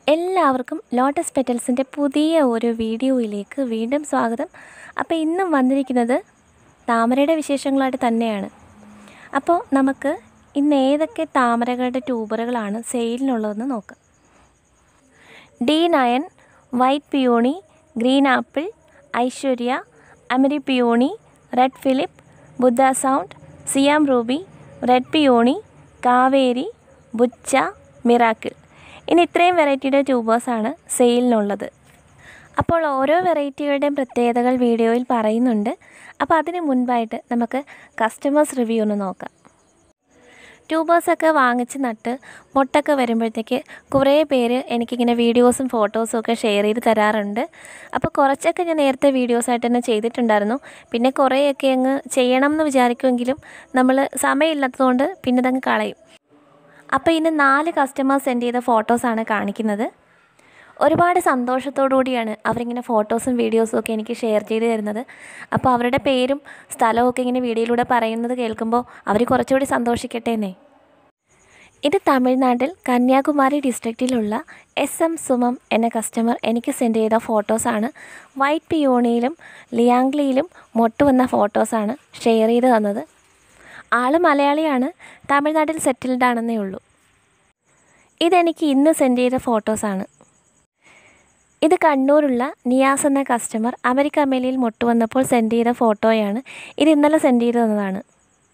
എല്ലാവർക്കും ലോട്ടസ് പെറ്റൽസിൻ്റെ പുതിയ ഒരു വീഡിയോയിലേക്ക് വീണ്ടും സ്വാഗതം അപ്പോൾ ഇന്നും വന്നിരിക്കുന്നത് താമരയുടെ വിശേഷങ്ങളായിട്ട് തന്നെയാണ് അപ്പോൾ നമുക്ക് ഇന്ന് ഏതൊക്കെ താമരകളുടെ ട്യൂബറുകളാണ് സെയിലിനുള്ളതെന്ന് നോക്കാം D nine white peony green apple Aishwarya Amari peony red Philip Buddha sound Siam ruby red peony Kaveri ബുച്ച മിറാക്കിൾ ഇനി ഇത്രയും വെറൈറ്റിയുടെ ട്യൂബേഴ്സാണ് സെയിലിനുള്ളത് അപ്പോൾ ഓരോ വെറൈറ്റികളുടെയും പ്രത്യേകതകൾ വീഡിയോയിൽ പറയുന്നുണ്ട് അപ്പോൾ അതിന് മുൻപായിട്ട് നമുക്ക് കസ്റ്റമേഴ്സ് റിവ്യൂ ഒന്ന് നോക്കാം ട്യൂബേഴ്സൊക്കെ വാങ്ങിച്ച് നട്ട് മുട്ടൊക്കെ വരുമ്പോഴത്തേക്ക് കുറേ പേര് എനിക്കിങ്ങനെ വീഡിയോസും ഫോട്ടോസും ഒക്കെ ഷെയർ ചെയ്ത് തരാറുണ്ട് അപ്പോൾ കുറച്ചൊക്കെ ഞാൻ നേരത്തെ വീഡിയോസായിട്ട് തന്നെ ചെയ്തിട്ടുണ്ടായിരുന്നു പിന്നെ കുറേയൊക്കെ അങ്ങ് ചെയ്യണം എന്ന് വിചാരിക്കുമെങ്കിലും നമ്മൾ സമയമില്ലാത്തതുകൊണ്ട് പിന്നെ അതങ്ങ് കളയും അപ്പോൾ ഇന്ന് നാല് കസ്റ്റമേഴ്സ് സെൻഡ് ചെയ്ത ഫോട്ടോസാണ് കാണിക്കുന്നത് ഒരുപാട് സന്തോഷത്തോടു കൂടിയാണ് അവരിങ്ങനെ ഫോട്ടോസും വീഡിയോസും ഒക്കെ എനിക്ക് ഷെയർ ചെയ്ത് തരുന്നത് അപ്പോൾ അവരുടെ പേരും സ്ഥലവും ഒക്കെ ഇങ്ങനെ വീഡിയോയിലൂടെ പറയുന്നത് കേൾക്കുമ്പോൾ അവർ കുറച്ചുകൂടി സന്തോഷിക്കട്ടെ എന്നേ ഇത് തമിഴ്നാട്ടിൽ കന്യാകുമാരി ഡിസ്ട്രിക്റ്റിലുള്ള എസ് എം സുമം എന്ന കസ്റ്റമർ എനിക്ക് സെൻഡ് ചെയ്ത ഫോട്ടോസാണ് വൈറ്റ് പിയോണിയിലും ലിയാംഗ്ലിയിലും മൊട്ട് വന്ന ഫോട്ടോസാണ് ഷെയർ ചെയ്ത് തന്നത് ആൾ മലയാളിയാണ് തമിഴ്നാട്ടിൽ സെറ്റിൽഡ് ആണെന്നേ ഉള്ളൂ ഇതെനിക്ക് ഇന്ന് സെൻഡ് ചെയ്ത ഫോട്ടോസാണ് ഇത് കണ്ണൂരുള്ള നിയാസ് എന്ന കസ്റ്റമർ അമരിക്ക അമേലിയിൽ മുട്ടുവന്നപ്പോൾ സെൻഡ് ചെയ്ത ഫോട്ടോയാണ് ഇത് ഇന്നലെ സെൻഡ് ചെയ്ത് തന്നതാണ്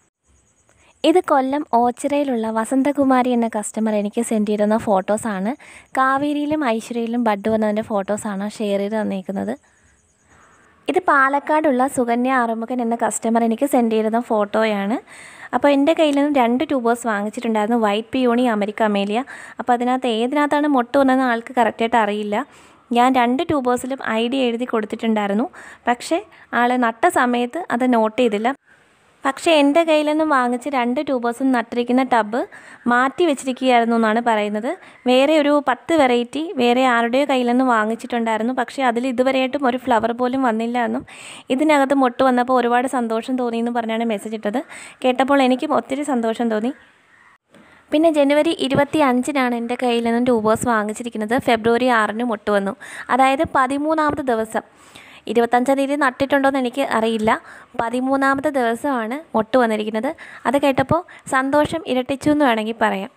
ഇത് കൊല്ലം ഓച്ചിറയിലുള്ള വസന്തകുമാരി എന്ന കസ്റ്റമർ എനിക്ക് സെൻഡ് ചെയ്ത് തന്ന ഫോട്ടോസാണ് കാവേരിയിലും ഐശ്വര്യയിലും ബഡ് വന്നതിൻ്റെ ഫോട്ടോസാണ് ഷെയർ ചെയ്ത് തന്നേക്കുന്നത് ഇത് പാലക്കാടുള്ള സുകന്യ ആറുമുഖൻ എന്ന കസ്റ്റമർ എനിക്ക് സെൻഡ് ചെയ്ത ഫോട്ടോയാണ് അപ്പോൾ എൻ്റെ കയ്യിൽ നിന്നും രണ്ട് ട്യൂബേഴ്സ് വാങ്ങിച്ചിട്ടുണ്ടായിരുന്നു വൈറ്റ് പിയോണി അമരിക്ക അമേലിയ അപ്പോൾ അതിനകത്ത് ഏതിനകത്താണ് മുട്ട വന്നതെന്ന് ആൾക്ക് കറക്റ്റായിട്ട് അറിയില്ല ഞാൻ രണ്ട് ട്യൂബേഴ്സിലും ഐ ഡി എഴുതി കൊടുത്തിട്ടുണ്ടായിരുന്നു പക്ഷേ ആൾ നട്ട സമയത്ത് അത് നോട്ട് ചെയ്തില്ല പക്ഷേ എൻ്റെ കയ്യിൽ നിന്നും വാങ്ങിച്ച് രണ്ട് ട്യൂബേഴ്സും നട്ടിരിക്കുന്ന ടബ് മാറ്റി വെച്ചിരിക്കുകയായിരുന്നു എന്നാണ് പറയുന്നത് വേറെ ഒരു പത്ത് വെറൈറ്റി വേറെ ആരുടെയോ കയ്യിൽ നിന്ന് വാങ്ങിച്ചിട്ടുണ്ടായിരുന്നു പക്ഷേ അതിൽ ഇതുവരെയായിട്ടും ഒരു ഫ്ലവർ പോലും വന്നില്ല എന്നും ഇതിനകത്ത് മുട്ട് വന്നപ്പോൾ ഒരുപാട് സന്തോഷം തോന്നി എന്ന് പറഞ്ഞാണ് മെസ്സേജ് ഇട്ടത് കേട്ടപ്പോൾ എനിക്കും ഒത്തിരി സന്തോഷം തോന്നി പിന്നെ ജനുവരി ഇരുപത്തി അഞ്ചിനാണ് എൻ്റെ കയ്യിൽ നിന്നും ട്യൂബേഴ്സ് വാങ്ങിച്ചിരിക്കുന്നത് ഫെബ്രുവരി ആറിന് മുട്ട് വന്നു അതായത് പതിമൂന്നാമത്തെ ദിവസം ഇരുപത്തഞ്ചാം തീയതി നട്ടിട്ടുണ്ടോയെന്ന് എനിക്ക് അറിയില്ല പതിമൂന്നാമത്തെ ദിവസമാണ് മുട്ട് വന്നിരിക്കുന്നത് അത് കേട്ടപ്പോൾ സന്തോഷം ഇരട്ടിച്ചു എന്ന് വേണമെങ്കിൽ പറയാം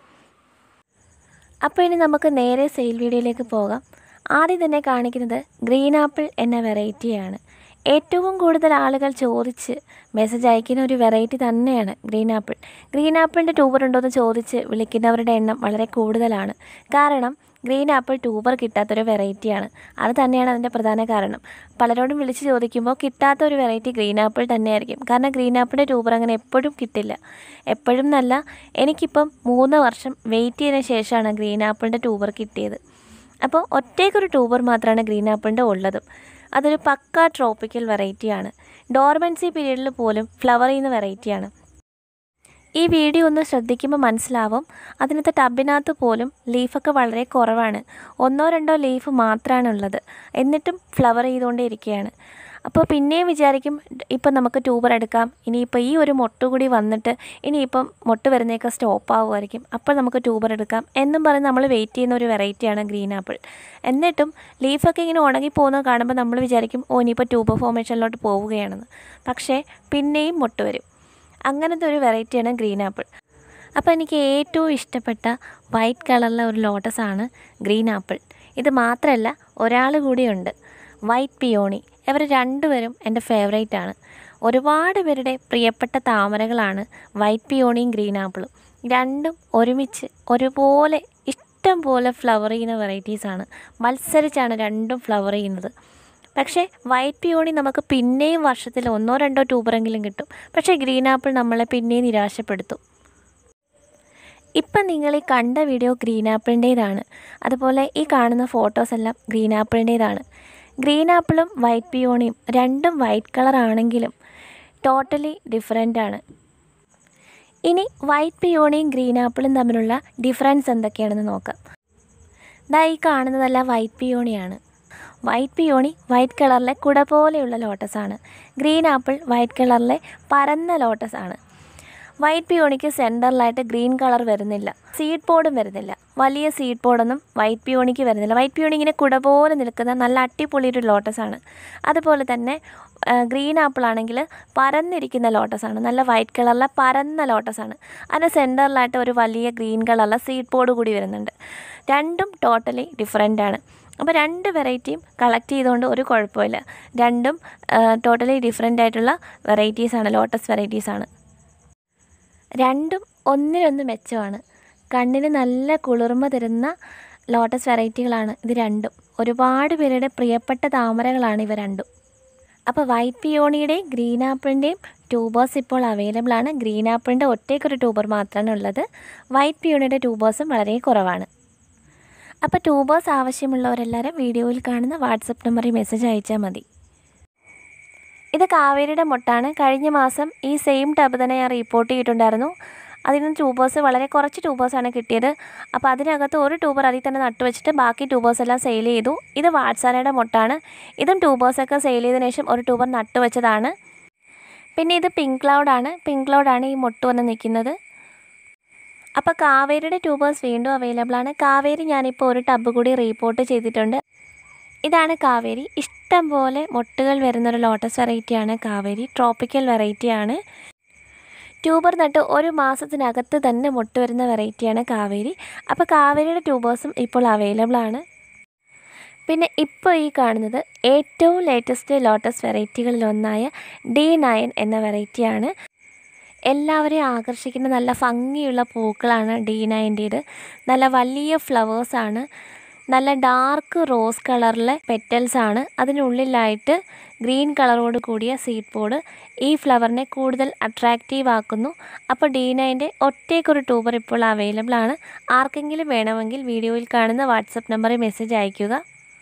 അപ്പോൾ ഇനി നമുക്ക് നേരെ സെയിൽ വീഡിയോയിലേക്ക് പോകാം ആദ്യം തന്നെ കാണിക്കുന്നത് ഗ്രീൻ ആപ്പിൾ എന്ന വെറൈറ്റിയാണ് ഏറ്റവും കൂടുതൽ ആളുകൾ ചോദിച്ച് മെസ്സേജ് അയക്കുന്ന ഒരു വെറൈറ്റി തന്നെയാണ് ഗ്രീൻ ആപ്പിൾ ഗ്രീൻ ആപ്പിളിൻ്റെ ട്യൂബർ ഉണ്ടോ എന്ന് ചോദിച്ച് വിളിക്കുന്നവരുടെ എണ്ണം വളരെ കൂടുതലാണ് കാരണം ഗ്രീൻ ആപ്പിൾ ട്യൂബർ കിട്ടാത്തൊരു വെറൈറ്റിയാണ് അത് തന്നെയാണ് അതിൻ്റെ പ്രധാന കാരണം പലരോടും വിളിച്ച് ചോദിക്കുമ്പോൾ കിട്ടാത്ത ഒരു വെറൈറ്റി ഗ്രീൻ ആപ്പിൾ തന്നെയായിരിക്കും കാരണം ഗ്രീൻ ആപ്പിളിൻ്റെ ട്യൂബർ അങ്ങനെ എപ്പോഴും കിട്ടില്ല എപ്പോഴും എന്നല്ല എനിക്കിപ്പം മൂന്ന് വർഷം വെയിറ്റ് ചെയ്തതിന് ശേഷമാണ് ഗ്രീൻ ആപ്പിളിൻ്റെ ട്യൂബർ കിട്ടിയത് അപ്പോൾ ഒറ്റയ്ക്കൊരു ട്യൂബർ മാത്രമാണ് ഗ്രീൻ ആപ്പിളിൻ്റെ ഉള്ളതും അതൊരു പക്ക ട്രോപ്പിക്കൽ വെറൈറ്റിയാണ് ഡോർമൻസി പീരീഡിൽ പോലും ഫ്ലവർ ചെയ്യുന്ന വെറൈറ്റിയാണ് ഈ വീഡിയോ ഒന്ന് ശ്രദ്ധിക്കുമ്പോൾ മനസ്സിലാവും അതിനകത്ത് ടബിനകത്ത് പോലും ലീഫൊക്കെ വളരെ കുറവാണ് ഒന്നോ രണ്ടോ ലീഫ് മാത്രമാണ് ഉള്ളത് എന്നിട്ടും ഫ്ലവർ ചെയ്തുകൊണ്ടേ ഇരിക്കുകയാണ് അപ്പോൾ പിന്നെയും വിചാരിക്കും ഇപ്പം നമുക്ക് ട്യൂബർ എടുക്കാം ഇനിയിപ്പോൾ ഈ ഒരു മൊട്ട് കൂടി വന്നിട്ട് ഇനിയിപ്പം മൊട്ട് വരുന്നതൊക്കെ സ്റ്റോപ്പ് ആവുമായിരിക്കും അപ്പോൾ നമുക്ക് ട്യൂബർ എടുക്കാം എന്നും പറഞ്ഞ് നമ്മൾ വെയിറ്റ് ചെയ്യുന്ന ഒരു വെറൈറ്റിയാണ് ഗ്രീൻ ആപ്പിൾ എന്നിട്ടും ലീഫൊക്കെ ഇങ്ങനെ ഉണങ്ങി പോകുന്നത് കാണുമ്പോൾ നമ്മൾ വിചാരിക്കും ഓ ഇനിയിപ്പോൾ ട്യൂബർ ഫോർമേഷനിലോട്ട് പോവുകയാണെന്ന് പക്ഷേ പിന്നെയും മൊട്ട് വരും അങ്ങനത്തെ ഒരു വെറൈറ്റിയാണ് ഗ്രീൻ ആപ്പിൾ അപ്പോൾ എനിക്ക് ഏറ്റവും ഇഷ്ടപ്പെട്ട വൈറ്റ് കളറിലെ ഒരു ലോട്ടസാണ് ഗ്രീൻ ആപ്പിൾ ഇത് മാത്രമല്ല ഒരാൾ കൂടിയുണ്ട് വൈറ്റ് പിയോണി ഇവർ രണ്ടുപേരും എൻ്റെ ഫേവറേറ്റ് ആണ് ഒരുപാട് പേരുടെ പ്രിയപ്പെട്ട താമരകളാണ് വൈറ്റ് പിയോണിയും ഗ്രീൻ ആപ്പിളും രണ്ടും ഒരുമിച്ച് ഒരുപോലെ ഇഷ്ടം പോലെ ഫ്ലവർ ചെയ്യുന്ന വെറൈറ്റീസാണ് മത്സരിച്ചാണ് രണ്ടും ഫ്ലവർ ചെയ്യുന്നത് പക്ഷേ വൈറ്റ് പിയോണി നമുക്ക് പിന്നെയും വർഷത്തിൽ ഒന്നോ രണ്ടോ ട്യൂബറെങ്കിലും കിട്ടും പക്ഷേ ഗ്രീൻ ആപ്പിൾ നമ്മളെ പിന്നെയും നിരാശപ്പെടുത്തും ഇപ്പം നിങ്ങൾ ഈ കണ്ട വീഡിയോ ഗ്രീൻ ആപ്പിളിൻ്റേതാണ് അതുപോലെ ഈ കാണുന്ന ഫോട്ടോസ് എല്ലാം ഗ്രീൻ ആപ്പിളിൻ്റേതാണ് ഗ്രീൻ ആപ്പിളും വൈറ്റ് പിയോണിയും രണ്ടും വൈറ്റ് കളർ ആണെങ്കിലും ടോട്ടലി ഡിഫറെൻ്റ് ആണ് ഇനി വൈറ്റ് പിയോണിയും ഗ്രീൻ ആപ്പിളും തമ്മിലുള്ള ഡിഫറൻസ് എന്തൊക്കെയാണെന്ന് നോക്കാം ദാ ഈ കാണുന്നതല്ല വൈറ്റ് പിയോണിയാണ് വൈറ്റ് പിയോണി വൈറ്റ് കളറിലെ കുട പോലെയുള്ള ലോട്ടസാണ് ഗ്രീൻ ആപ്പിൾ വൈറ്റ് കളറിലെ പരന്ന ലോട്ടസാണ് വൈറ്റ് പിയോണിക്ക് സെൻറ്ററിലായിട്ട് ഗ്രീൻ കളർ വരുന്നില്ല സീഡ് പോഡും വരുന്നില്ല വലിയ സീഡ് പോഡൊന്നും വൈറ്റ് പിയോണിക്ക് വരുന്നില്ല വൈറ്റ് പിയോണി ഇങ്ങനെ കുട പോലെ നിൽക്കുന്ന നല്ല അട്ടിപ്പൊളി ഒരു ലോട്ടസാണ് അതുപോലെ തന്നെ ഗ്രീൻ ആപ്പിൾ ആണെങ്കിൽ പരന്നിരിക്കുന്ന ലോട്ടസാണ് നല്ല വൈറ്റ് കളറിലെ പരന്ന ലോട്ടസാണ് അതിൻ്റെ സെൻറ്ററിലായിട്ട് ഒരു വലിയ ഗ്രീൻ കളറിലെ സീഡ് പോഡ് കൂടി വരുന്നുണ്ട് രണ്ടും ടോട്ടലി ഡിഫറെൻ്റ് ആണ് അപ്പോൾ രണ്ട് വെറൈറ്റിയും കളക്ട് ചെയ്തുകൊണ്ട് ഒരു കുഴപ്പമില്ല രണ്ടും ടോട്ടലി ഡിഫറെൻ്റ് ആയിട്ടുള്ള വെറൈറ്റീസാണ് ലോട്ടസ് വെറൈറ്റീസാണ് രണ്ടും ഒന്നിനൊന്ന് മെച്ചമാണ് കണ്ണിന് നല്ല കുളിർമ തരുന്ന ലോട്ടസ് വെറൈറ്റികളാണ് ഇത് രണ്ടും ഒരുപാട് പേരുടെ പ്രിയപ്പെട്ട താമരകളാണ് ഇവ രണ്ടും അപ്പോൾ വൈറ്റ് പിയോണിയുടെയും ഗ്രീൻ ആപ്പിളിൻ്റെയും ട്യൂബേഴ്സ് ഇപ്പോൾ അവൈലബിൾ ആണ് ഗ്രീൻ ആപ്പിളിൻ്റെ ഒറ്റയ്ക്കൊരു ട്യൂബർ മാത്രമാണ് ഉള്ളത് വൈറ്റ് പിയോണിയുടെ ട്യൂബേഴ്സും വളരെ കുറവാണ് അപ്പോൾ ട്യൂബേഴ്സ് ആവശ്യമുള്ളവരെല്ലാവരും വീഡിയോയിൽ കാണുന്ന വാട്സപ്പ് നമ്പറിൽ മെസ്സേജ് അയച്ചാൽ മതി ഇത് കാവേരിയുടെ മുട്ടാണ് കഴിഞ്ഞ മാസം ഈ സെയിം ടബ് തന്നെ ഞാൻ റിപ്പോർട്ട് ചെയ്തിട്ടുണ്ടായിരുന്നു അതിൽ നിന്ന് ട്യൂബേഴ്സ് വളരെ കുറച്ച് ട്യൂബേഴ്സാണ് കിട്ടിയത് അപ്പോൾ അതിനകത്ത് ഒരു ട്യൂബർ അതിൽ തന്നെ നട്ടുവെച്ചിട്ട് ബാക്കി ട്യൂബേഴ്സ് എല്ലാം സെയിൽ ചെയ്തു ഇത് വാട്സാനയുടെ മുട്ടാണ് ഇതും ട്യൂബേഴ്സൊക്കെ സെയിൽ ചെയ്തതിനു ശേഷം ഒരു ട്യൂബർ നട്ടുവെച്ചതാണ് പിന്നെ ഇത് പിങ്ക് ക്ലൗഡാണ് പിങ്ക് ക്ലൗഡാണ് ഈ മുട്ട് വന്ന് നിൽക്കുന്നത് അപ്പോൾ കാവേരിയുടെ ട്യൂബേഴ്സ് വീണ്ടും അവൈലബിൾ ആണ് കാവേരി ഞാനിപ്പോൾ ഒരു ടബ് കൂടി റീപോർട്ട് ചെയ്തിട്ടുണ്ട് ഇതാണ് കാവേരി ഇഷ്ടം പോലെ മൊട്ടുകൾ വരുന്നൊരു ലോട്ടസ് വെറൈറ്റിയാണ് കാവേരി ട്രോപ്പിക്കൽ വെറൈറ്റിയാണ് ട്യൂബർ നട്ട് ഒരു മാസത്തിനകത്ത് തന്നെ മുട്ട് വരുന്ന വെറൈറ്റിയാണ് കാവേരി അപ്പോൾ കാവേരിയുടെ ട്യൂബേഴ്സും ഇപ്പോൾ അവൈലബിൾ ആണ് പിന്നെ ഇപ്പോൾ ഈ കാണുന്നത് ഏറ്റവും ലേറ്റസ്റ്റ് ലോട്ടസ് വെറൈറ്റികളിലൊന്നായ ഡി നയൻ എന്ന വെറൈറ്റിയാണ് എല്ലാവരെയും ആകർഷിക്കുന്ന നല്ല ഭംഗിയുള്ള പൂക്കളാണ് ഡി നയൻ്റേത് നല്ല വലിയ ഫ്ലവേഴ്സാണ് നല്ല ഡാർക്ക് റോസ് കളറിലെ പെറ്റൽസ് ആണ് അതിനുള്ളിലായിട്ട് ഗ്രീൻ കളറോട് കൂടിയ സീഡ് പോഡ് ഈ ഫ്ലവറിനെ കൂടുതൽ അട്രാക്റ്റീവ് ആക്കുന്നു അപ്പോൾ ഡി നൈൻ്റെ ഒറ്റയ്ക്കൊരു ട്യൂബർ ഇപ്പോൾ അവൈലബിൾ ആണ് ആർക്കെങ്കിലും വേണമെങ്കിൽ വീഡിയോയിൽ കാണുന്ന വാട്സപ്പ് നമ്പറിൽ മെസ്സേജ് അയയ്ക്കുക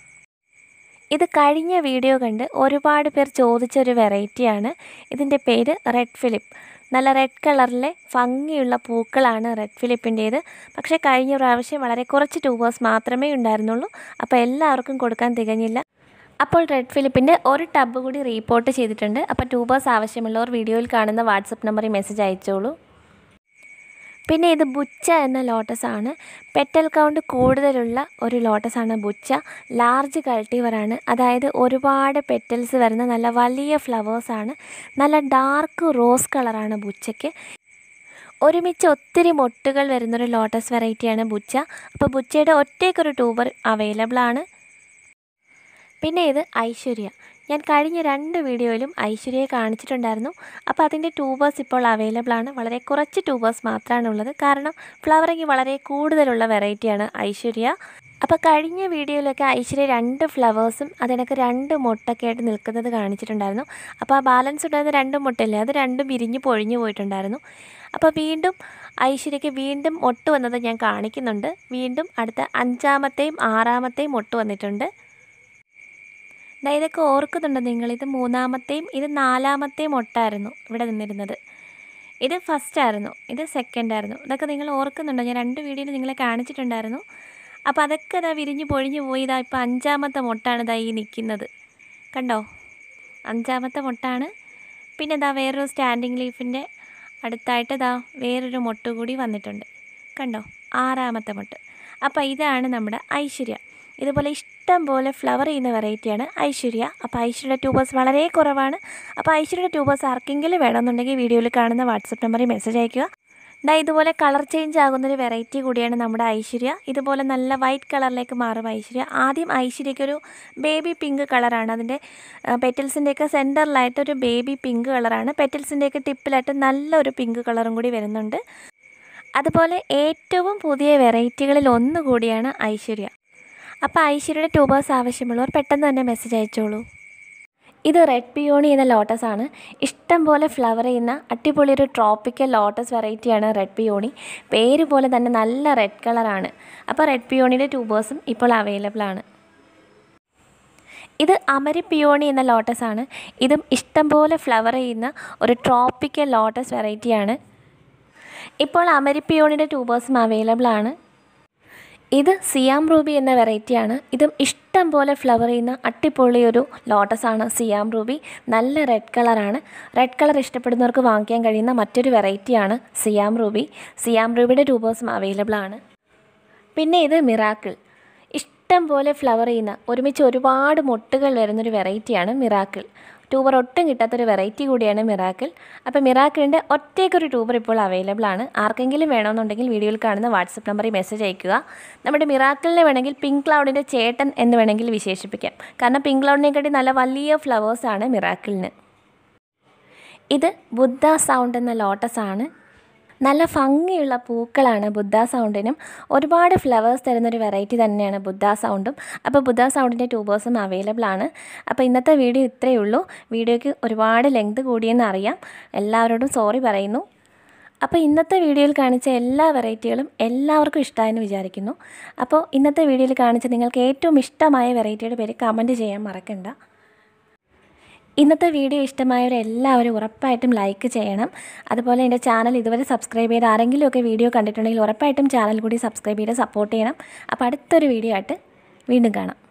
ഇത് കഴിഞ്ഞ വീഡിയോ കണ്ട് ഒരുപാട് പേർ ചോദിച്ചൊരു വെറൈറ്റിയാണ് ഇതിൻ്റെ പേര് റെഡ് ഫിലിപ്പ് നല്ല റെഡ് കളറിലെ ഭംഗിയുള്ള പൂക്കളാണ് റെഡ് ഫിലിപ്പിൻ്റേത് പക്ഷേ കഴിഞ്ഞ പ്രാവശ്യം വളരെ കുറച്ച് ട്യൂബേഴ്സ് മാത്രമേ ഉണ്ടായിരുന്നുള്ളൂ അപ്പോൾ എല്ലാവർക്കും കൊടുക്കാൻ തികഞ്ഞില്ല അപ്പോൾ റെഡ് ഫിലിപ്പിൻ്റെ ഒരു ടബ് കൂടി റീപോർട്ട് ചെയ്തിട്ടുണ്ട് അപ്പോൾ ട്യൂബേഴ്സ് ആവശ്യമുള്ളവർ വീഡിയോയിൽ കാണുന്ന വാട്സപ്പ് നമ്പറിൽ മെസ്സേജ് അയച്ചോളൂ പിന്നെ ഇത് ബുച്ച എന്ന ലോട്ടസ് ആണ് പെറ്റൽ കൗണ്ട് കൂടുതലുള്ള ഒരു ലോട്ടസ് ആണ് ബുച്ച ലാർജ് കൾട്ടിവറാണ് അതായത് ഒരുപാട് പെറ്റൽസ് വരുന്ന നല്ല വലിയ ഫ്ലവേഴ്സ് ആണ് നല്ല ഡാർക്ക് റോസ് കളറാണ് ബുച്ചയ്ക്ക് ഒരുമിച്ച് ഒത്തിരി മൊട്ടുകൾ വരുന്നൊരു ലോട്ടസ് വെറൈറ്റിയാണ് ബുച്ച അപ്പോൾ ബുച്ചയുടെ ഒറ്റയ്ക്കൊരു ട്യൂബർ അവൈലബിൾ ആണ് പിന്നെ ഇത് ഐശ്വര്യ ഞാൻ കഴിഞ്ഞ രണ്ട് വീഡിയോയിലും ഐശ്വര്യയെ കാണിച്ചിട്ടുണ്ടായിരുന്നു അപ്പോൾ അതിൻ്റെ ട്യൂബേഴ്സ് ഇപ്പോൾ അവൈലബിൾ ആണ് വളരെ കുറച്ച് ട്യൂബേഴ്സ് മാത്രമാണ് ഉള്ളത് കാരണം ഫ്ലവറിങ് വളരെ കൂടുതലുള്ള വെറൈറ്റിയാണ് ഐശ്വര്യ അപ്പോൾ കഴിഞ്ഞ വീഡിയോയിലൊക്കെ ഐശ്വര്യ രണ്ട് ഫ്ലവേഴ്സും അതിനൊക്കെ രണ്ട് മുട്ടൊക്കെ ആയിട്ട് നിൽക്കുന്നത് കാണിച്ചിട്ടുണ്ടായിരുന്നു അപ്പോൾ ആ ബാലൻസ് ഉണ്ടായിരുന്ന രണ്ട് മുട്ടല്ലേ അത് രണ്ടും വിരിഞ്ഞ് പൊഴിഞ്ഞു പോയിട്ടുണ്ടായിരുന്നു അപ്പോൾ വീണ്ടും ഐശ്വര്യയ്ക്ക് വീണ്ടും മൊട്ട് വന്നത് ഞാൻ കാണിക്കുന്നുണ്ട് വീണ്ടും അടുത്ത അഞ്ചാമത്തെയും ആറാമത്തെയും മൊട്ട് വന്നിട്ടുണ്ട് ദാ ഇതൊക്കെ ഓർക്കുന്നുണ്ടോ നിങ്ങൾ ഇത് മൂന്നാമത്തെയും ഇത് നാലാമത്തെയും മൊട്ടായിരുന്നു ഇവിടെ നിന്നിരുന്നത് ഇത് ഫസ്റ്റ് ആയിരുന്നു ഇത് സെക്കൻഡ് ആയിരുന്നു ഇതൊക്കെ നിങ്ങൾ ഓർക്കുന്നുണ്ടോ ഞാൻ രണ്ട് വീഡിയോയിൽ നിങ്ങളെ കാണിച്ചിട്ടുണ്ടായിരുന്നു അപ്പോൾ അതൊക്കെ ഇതാ വിരിഞ്ഞ് പൊഴിഞ്ഞ് പോയി ഇതാ ഇപ്പോൾ അഞ്ചാമത്തെ മൊട്ടാണ് ഇതാ ഈ നിൽക്കുന്നത് കണ്ടോ അഞ്ചാമത്തെ മൊട്ടാണ് പിന്നെ ഇതാ വേറൊരു സ്റ്റാൻഡിങ് ലീഫിൻ്റെ അടുത്തായിട്ട് ഇതാ വേറൊരു മൊട്ട് കൂടി വന്നിട്ടുണ്ട് കണ്ടോ ആറാമത്തെ മൊട്ട് അപ്പോൾ ഇതാണ് നമ്മുടെ ഐശ്വര്യ ഇതുപോലെ ഇഷ്ടം പോലെ ഫ്ലവർ ചെയ്യുന്ന വെറൈറ്റിയാണ് ഐശ്വര്യ അപ്പോൾ ഐശ്വര്യയുടെ ട്യൂബേഴ്സ് വളരെ കുറവാണ് അപ്പോൾ ഐശ്വര്യയുടെ ട്യൂബേഴ്സ് ആർക്കെങ്കിലും വേണമെന്നുണ്ടെങ്കിൽ വീഡിയോയിൽ കാണുന്ന വാട്സപ്പ് നമ്പറിൽ മെസ്സേജ് അയയ്ക്കുക ദാ ഇതുപോലെ കളർ ചേഞ്ച് ആകുന്നൊരു വെറൈറ്റി കൂടിയാണ് നമ്മുടെ ഐശ്വര്യ ഇതുപോലെ നല്ല വൈറ്റ് കളറിലേക്ക് മാറും ഐശ്വര്യ ആദ്യം ഐശ്വര്യയ്ക്ക് ഒരു ബേബി പിങ്ക് കളറാണ് അതിൻ്റെ പെറ്റൽസിൻ്റെയൊക്കെ സെൻറ്ററിലായിട്ട് ഒരു ബേബി പിങ്ക് കളറാണ് പെറ്റൽസിൻ്റെയൊക്കെ ടിപ്പിലായിട്ട് നല്ലൊരു പിങ്ക് കളറും കൂടി വരുന്നുണ്ട് അതുപോലെ ഏറ്റവും പുതിയ വെറൈറ്റികളിൽ ഒന്ന് കൂടിയാണ് ഐശ്വര്യ അപ്പോൾ ഐശ്വര്യയുടെ ട്യൂബേഴ്സ് ആവശ്യമുള്ളവർ പെട്ടെന്ന് തന്നെ മെസ്സേജ് അയച്ചോളൂ ഇത് റെഡ് പിയോണി എന്ന ലോട്ടസ് ആണ് ഇഷ്ടം പോലെ ഫ്ലവർ ചെയ്യുന്ന അടിപൊളി ഒരു ട്രോപ്പിക്കൽ ലോട്ടസ് വെറൈറ്റിയാണ് റെഡ് പിയോണി പേര് പോലെ തന്നെ നല്ല റെഡ് കളറാണ് അപ്പോൾ റെഡ് പിയോണിയുടെ ട്യൂബേഴ്സും ഇപ്പോൾ അവൈലബിൾ ആണ് ഇത് അമരി പിയോണി എന്ന ലോട്ടസ് ആണ് ഇതും ഇഷ്ടം പോലെ ഫ്ലവർ ചെയ്യുന്ന ഒരു ട്രോപ്പിക്കൽ ലോട്ടസ് വെറൈറ്റിയാണ് ഇപ്പോൾ അമരി പിയോണിയുടെ ട്യൂബേഴ്സും അവൈലബിൾ ആണ് ഇത് സിയാം റൂബി എന്ന വെറൈറ്റിയാണ് ഇതും ഇഷ്ടം പോലെ ഫ്ലവർ ചെയ്യുന്ന അട്ടിപ്പൊളി ഒരു ലോട്ടസാണ് സിയാം റൂബി നല്ല റെഡ് കളറാണ് റെഡ് കളർ ഇഷ്ടപ്പെടുന്നവർക്ക് വാങ്ങിക്കാൻ കഴിയുന്ന മറ്റൊരു വെറൈറ്റിയാണ് സിയാം റൂബി സിയാം റൂബിയുടെ ട്യൂബേഴ്സും അവൈലബിൾ ആണ് പിന്നെ ഇത് മിറാക്കിൾ ഇഷ്ടം പോലെ ഫ്ലവർ ചെയ്യുന്ന ഒരുമിച്ച് ഒരുപാട് മൊട്ടുകൾ വരുന്നൊരു വെറൈറ്റിയാണ് മിറാക്കിൾ ട്യൂബർ ഒട്ടും കിട്ടാത്തൊരു വെറൈറ്റി കൂടിയാണ് മിറാക്കിൾ അപ്പോൾ മിറാക്കിളിൻ്റെ ഒറ്റയ്ക്കൊരു ട്യൂബർ ഇപ്പോൾ അവൈലബിൾ ആണ് ആർക്കെങ്കിലും വേണമെന്നുണ്ടെങ്കിൽ വീഡിയോയിൽ കാണുന്ന വാട്സപ്പ് നമ്പറിൽ മെസ്സേജ് അയക്കുക നമ്മുടെ മിറാക്കിളിനെ വേണമെങ്കിൽ പിങ്ക് ക്ലൗഡിൻ്റെ ചേട്ടൻ എന്ന് വേണമെങ്കിൽ വിശേഷിപ്പിക്കാം കാരണം പിങ്ക് ക്ലൗഡിനെക്കാട്ടി നല്ല വലിയ ഫ്ലവേഴ്സാണ് മിറാക്കിളിന് ഇത് ബുദ്ധ സൗണ്ട് എന്ന ലോട്ടസ് ആണ് നല്ല ഭംഗിയുള്ള പൂക്കളാണ് ബുദ്ധ സൗണ്ടിനും ഒരുപാട് ഫ്ലവേഴ്സ് തരുന്നൊരു വെറൈറ്റി തന്നെയാണ് ബുദ്ധ സൗണ്ടും അപ്പോൾ ബുദ്ധ സൗണ്ടിൻ്റെ ട്യൂബേഴ്സും അവൈലബിൾ ആണ് അപ്പോൾ ഇന്നത്തെ വീഡിയോ ഇത്രയേ ഉള്ളൂ വീഡിയോയ്ക്ക് ഒരുപാട് ലെങ്ത് കൂടിയെന്ന് അറിയാം എല്ലാവരോടും സോറി പറയുന്നു അപ്പോൾ ഇന്നത്തെ വീഡിയോയിൽ കാണിച്ച എല്ലാ വെറൈറ്റികളും എല്ലാവർക്കും ഇഷ്ടമായെന്ന് വിചാരിക്കുന്നു അപ്പോൾ ഇന്നത്തെ വീഡിയോയിൽ കാണിച്ച നിങ്ങൾക്ക് ഏറ്റവും ഇഷ്ടമായ വെറൈറ്റിയുടെ പേര് കമൻറ്റ് ചെയ്യാൻ മറക്കണ്ട ഇന്നത്തെ വീഡിയോ ഇഷ്ടമായവരെല്ലാവരും ഉറപ്പായിട്ടും ലൈക്ക് ചെയ്യണം അതുപോലെ എൻ്റെ ചാനൽ ഇതുവരെ സബ്സ്ക്രൈബ് ചെയ്ത് ആരെങ്കിലുമൊക്കെ വീഡിയോ കണ്ടിട്ടുണ്ടെങ്കിൽ ഉറപ്പായിട്ടും ചാനൽ കൂടി സബ്സ്ക്രൈബ് ചെയ്ത് സപ്പോർട്ട് ചെയ്യണം അപ്പോൾ അടുത്തൊരു വീഡിയോ ആയിട്ട് വീണ്ടും കാണാം